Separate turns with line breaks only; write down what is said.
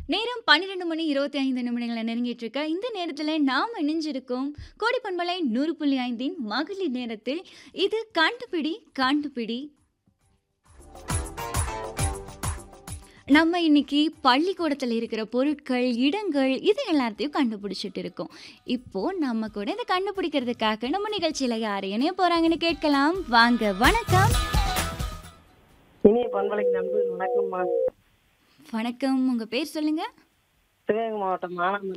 நேரம் 12 மணி 25 நிமிடங்கள நெருங்கிட்டு இருக்க. இந்த நேரத்தில நாம இணைஞ்சிருக்கோம். கோடை பண்பலை 100.5 இன் மகளிர் நேரத்தில். இது கண்டுபிடி கண்டுபிடி. நம்ம இன்னைக்கு பள்ளிக்கூடத்தில இருக்கிற பொருட்கள், இடங்கள் இது எல்லாத்தையும் கண்டுபிடிச்சிட்டு இருக்கோம். இப்போ நம்ம கூட இத கண்டுபிடிக்கிறதுக்காக நம்ம நிகழ்ச்சியில யார் இணைய போறாங்கன்னு கேட்கலாம். வாங்க வணக்கம்.
இனிய பண்பலைக்கு நண்பர்கள் வணக்கம்மா
வணக்கம். உங்க பேர் சொல்லுங்க?
சிவகங்கை மாவட்டம் மானாமதுரை